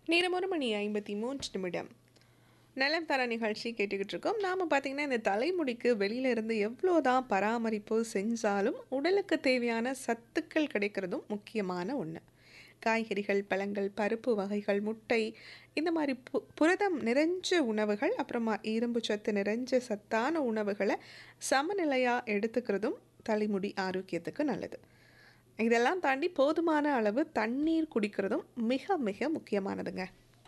நேரம் ஒரு மணி ஐம்பத்தி மூன்று நிமிடம் நலம் தர நிகழ்ச்சி கேட்டுக்கிட்டு இருக்கோம் நாம் பார்த்திங்கன்னா இந்த தலைமுடிக்கு வெளியில இருந்து எவ்வளோ தான் பராமரிப்பு செஞ்சாலும் உடலுக்கு தேவையான சத்துக்கள் கிடைக்கிறதும் முக்கியமான ஒன்று காய்கறிகள் பழங்கள் பருப்பு வகைகள் முட்டை இந்த மாதிரி பு புரதம் நிறைஞ்ச உணவுகள் அப்புறமா இரும்பு சத்து நிறைஞ்ச சத்தான உணவுகளை சமநிலையாக எடுத்துக்கிறதும் தலைமுடி ஆரோக்கியத்துக்கு நல்லது இதெல்லாம் தாண்டி போதுமான அளவு தண்ணீர் குடிக்கிறதும் மிக மிக முக்கியமானதுங்க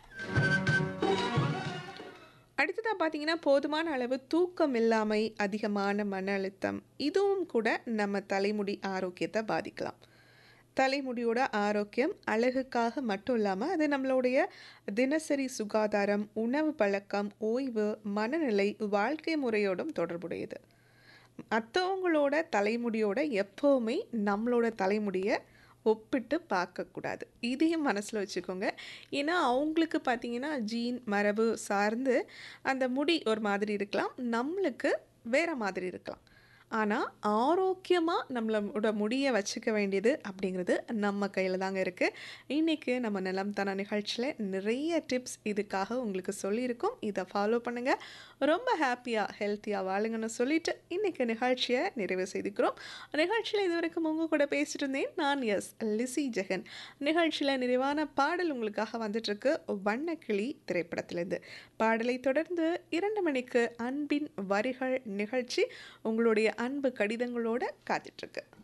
அடுத்ததாக பார்த்தீங்கன்னா போதுமான அளவு தூக்கம் இல்லாமை அதிகமான மன அழுத்தம் இதுவும் கூட நம்ம தலைமுடி ஆரோக்கியத்தை பாதிக்கலாம் தலைமுடியோட ஆரோக்கியம் அழகுக்காக மட்டும் இல்லாமல் அது நம்மளுடைய தினசரி சுகாதாரம் உணவு பழக்கம் ஓய்வு மனநிலை வாழ்க்கை முறையோடும் தொடர்புடையது மற்றவங்களோட தலைமுடியோட எப்போவுமே நம்மளோட தலைமுடியை ஒப்பிட்டு பார்க்கக்கூடாது இதையும் மனசில் வச்சுக்கோங்க ஏன்னா அவங்களுக்கு பார்த்தீங்கன்னா ஜீன் மரபு சார்ந்து அந்த முடி ஒரு மாதிரி இருக்கலாம் நம்மளுக்கு வேறு மாதிரி இருக்கலாம் ஆனால் ஆரோக்கியமாக நம்மளோட முடியை வச்சுக்க வேண்டியது அப்படிங்கிறது நம்ம கையில் தாங்க இருக்குது இன்றைக்கி நம்ம நிலம் தன நிகழ்ச்சியில் நிறைய டிப்ஸ் இதுக்காக உங்களுக்கு சொல்லியிருக்கோம் இதை ஃபாலோ பண்ணுங்கள் ரொம்ப ஹாப்பியாக ஹெல்த்தியாக வாழுங்கன்னு சொல்லிட்டு இன்றைக்கி நிகழ்ச்சியை நிறைவு செய்துக்கிறோம் நிகழ்ச்சியில் இது வரைக்கும் உங்கள் கூட பேசிட்டு இருந்தேன் நான் எஸ் லிசி ஜெகன் நிகழ்ச்சியில் நிறைவான பாடல் உங்களுக்காக வந்துட்டுருக்கு வண்ணக்கிளி திரைப்படத்திலேருந்து பாடலை தொடர்ந்து இரண்டு மணிக்கு அன்பின் வரிகள் நிகழ்ச்சி உங்களுடைய அன்பு கடிதங்களோட காத்துட்ருக்கு